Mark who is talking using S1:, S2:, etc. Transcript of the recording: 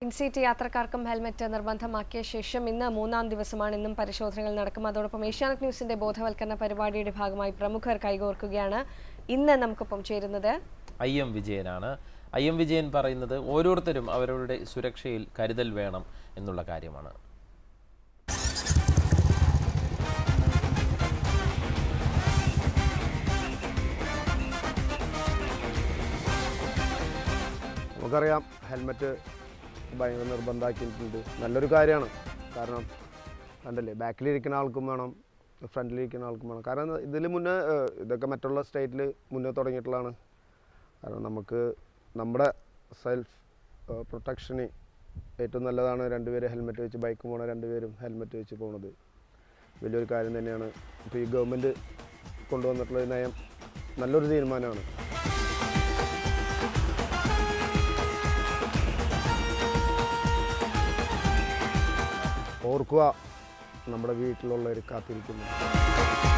S1: ഇൻസീറ്റ് യാത്രക്കാർക്കും ഹെൽമറ്റ് നിർബന്ധമാക്കിയ ശേഷം ഇന്ന് മൂന്നാം ദിവസമാണ് ഇന്നും പരിശോധനകൾ നടക്കും അതോടൊപ്പം ഏഷ്യാനെറ്റ് ന്യൂസിന്റെ ബോധവൽക്കരണ പരിപാടിയുടെ ഭാഗമായി പ്രമുഖർ കൈകോർക്കുകയാണ് ഇന്ന് നമുക്കൊപ്പം ചേരുന്നത്
S2: ഐ എം വിജയനാണ് ഐ എം വിജയൻ പറയുന്നത് ഓരോരുത്തരും അവരവരുടെ സുരക്ഷയിൽ കരുതൽ വേണം എന്നുള്ള കാര്യമാണ്
S3: നമുക്കറിയാം ഹെൽമെറ്റ് ഭയങ്കര നിർബന്ധമാക്കിയിട്ടുണ്ട് നല്ലൊരു കാര്യമാണ് കാരണം കണ്ടല്ലേ ബാക്കിലിരിക്കുന്ന ആൾക്കും വേണം ഫ്രണ്ടിലിരിക്കുന്ന ആൾക്കും വേണം കാരണം ഇതിൽ മുന്നേ ഏഹ്, ഇതൊക്കെ മറ്റുള്ള സ്റ്റേറ്റിൽ മുന്നേ തുടങ്ങിയിട്ടുള്ളതാണ് കാരണം നമുക്ക് നമ്മുടെ സെൽഫ് പ്രൊട്ടക്ഷന് ഏറ്റവും നല്ലതാണ് രണ്ടുപേരും ഹെൽമെറ്റ് വെച്ച് ബൈക്ക് പോണ രണ്ടുപേരും ഹെൽമെറ്റ് വെച്ച് പോണത് വലിയൊരു കാര്യം തന്നെയാണ് ഇപ്പോൾ ഈ ഗവൺമെൻറ് കൊണ്ടുവന്നിട്ടുള്ള ഈ നയം നല്ലൊരു തീരുമാനമാണ് ഓർക്കുക നമ്മുടെ വീട്ടിലുള്ളവർ കാത്തിരിക്കുന്നു